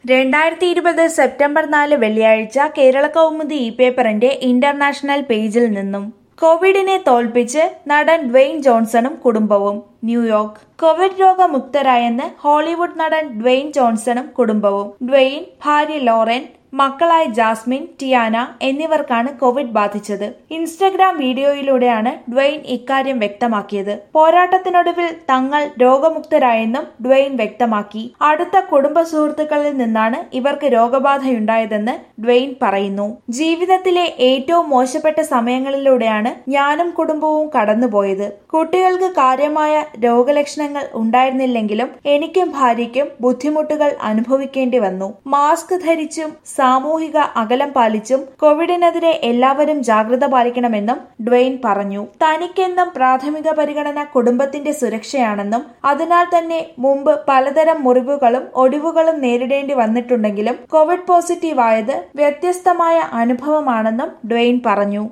രണ്ടായിരത്തി ഇരുപത് സെപ്റ്റംബർ നാല് വെള്ളിയാഴ്ച കേരള കൗമുദി ഇ പേപ്പറിന്റെ ഇന്റർനാഷണൽ പേജിൽ നിന്നും കോവിഡിനെ തോൽപ്പിച്ച് നടൻ ഡ്വെയ്ൻ ജോൺസണും കുടുംബവും ന്യൂയോർക്ക് കോവിഡ് രോഗമുക്തരായെന്ന് ഹോളിവുഡ് നടൻ ഡ്വെയ്ൻ ജോൺസണും കുടുംബവും ഡ്വെയ്ൻ ഭാര്യ ലോറൻ മക്കളായ ജാസ്മിൻ ടിയാന എന്നിവർക്കാണ് കോവിഡ് ബാധിച്ചത് ഇൻസ്റ്റഗ്രാം വീഡിയോയിലൂടെയാണ് ഡ്വെയ്ൻ ഇക്കാര്യം വ്യക്തമാക്കിയത് പോരാട്ടത്തിനൊടുവിൽ തങ്ങൾ രോഗമുക്തരായെന്നും ഡ്വെയ്ൻ വ്യക്തമാക്കി അടുത്ത കുടുംബ സുഹൃത്തുക്കളിൽ നിന്നാണ് ഇവർക്ക് രോഗബാധയുണ്ടായതെന്ന് ഡ്വെയ്ൻ പറയുന്നു ജീവിതത്തിലെ ഏറ്റവും മോശപ്പെട്ട സമയങ്ങളിലൂടെയാണ് ഞാനും കുടുംബവും കടന്നുപോയത് കുട്ടികൾക്ക് കാര്യമായ രോഗലക്ഷണങ്ങൾ ഉണ്ടായിരുന്നില്ലെങ്കിലും എനിക്കും ഭാര്യയ്ക്കും ബുദ്ധിമുട്ടുകൾ അനുഭവിക്കേണ്ടി വന്നു മാസ്ക് ധരിച്ചും സാമൂഹിക അകലം പാലിച്ചും കോവിഡിനെതിരെ എല്ലാവരും ജാഗ്രത പാലിക്കണമെന്നും ഡ്വെയ്ൻ പറഞ്ഞു തനിക്കെന്നും പ്രാഥമിക പരിഗണന കുടുംബത്തിന്റെ സുരക്ഷയാണെന്നും അതിനാൽ തന്നെ മുമ്പ് പലതരം മുറിവുകളും ഒടിവുകളും നേരിടേണ്ടി വന്നിട്ടുണ്ടെങ്കിലും കോവിഡ് പോസിറ്റീവ് ആയത് വ്യത്യസ്തമായ അനുഭവമാണെന്നും ഡ്വെയ്ൻ പറഞ്ഞു